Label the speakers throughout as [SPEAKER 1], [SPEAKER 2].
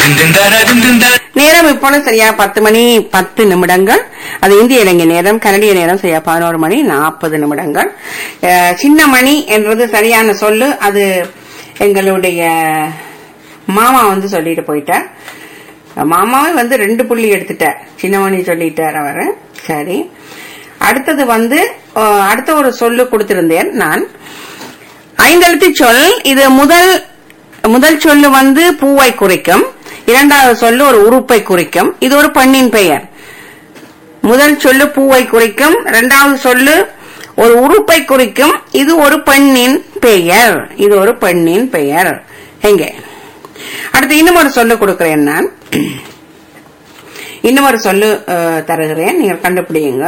[SPEAKER 1] நேரம் இப்போது சரியா பத்து மணி பத்து நிமிடங்கள் அது இந்திய இலங்கை நேரம் கனடிய நேரம் சரியா பதினோரு மணி நாற்பது நிமிடங்கள் அஹ், சின்ன மணி என்றது சரியான சொல்லு அது எங்களுடைய மாமா வந்து சொல்லிட்டு போயிட்டார் மாமாவே வந்து ரெண்டு புள்ளி எடுத்துட்டார் சின்னமணி சொல்லிட்டார் அவர் சரி அடுத்தது வந்து அஹ், அடுத்த ஒரு சொல்லு கொடுத்திருந்தேன் நான் ஐந்தெழுத்து சொல் இது முதல் முதல் சொல்லு வந்து பூவை குறிக்கும் இரண்டாவது சொல்லு ஒரு உறுப்பை குறிக்கும் இது ஒரு பெண்ணின் பெயர் முதல் சொல்லு பூவை குறிக்கும் இரண்டாவது சொல்லு ஒரு உறுப்பை குறிக்கும் இது ஒரு பெண்ணின் பெயர் இது ஒரு பெண்ணின் பெயர் எங்க அடுத்து இன்னும் ஒரு சொல்லு கொடுக்கிறேன் நான் இன்னும் ஒரு சொல்லு அஹ், தருகிறேன் நீங்கள் கண்டுபிடிங்க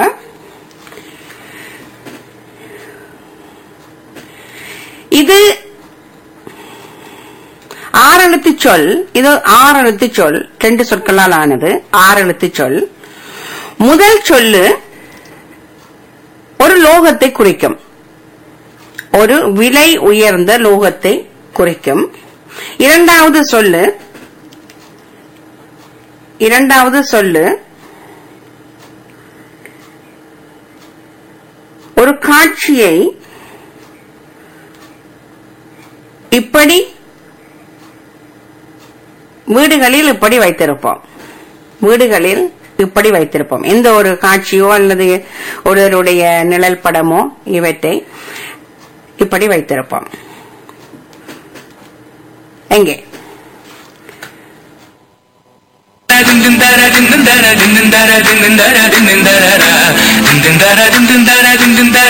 [SPEAKER 1] இது ஆறெழுத்து சொல் இது ஆறெழுத்து சொல் ரெண்டு சொற்களால் ஆனது ஆறெழுத்து சொல் முதல் சொல்லு ஒரு லோகத்தை குறிக்கும் ஒரு விலை உயர்ந்த லோகத்தை குறிக்கும் இரண்டாவது சொல்லு இரண்டாவது சொல்லு ஒரு காட்சியை இப்படி வீடுகளில் இப்படி வைத்திருப்போம் வீடுகளில் இப்படி வைத்திருப்போம் எந்த ஒரு காட்சியோ அல்லது ஒருவருடைய நிழல் படமோ இவற்றை இப்படி வைத்திருப்போம் எங்கே
[SPEAKER 2] ദിന്ദര ദിന്ദര ദിന്ദര ദിന്ദര ദിന്ദര ദിന്ദര ദിന്ദര ദിന്ദര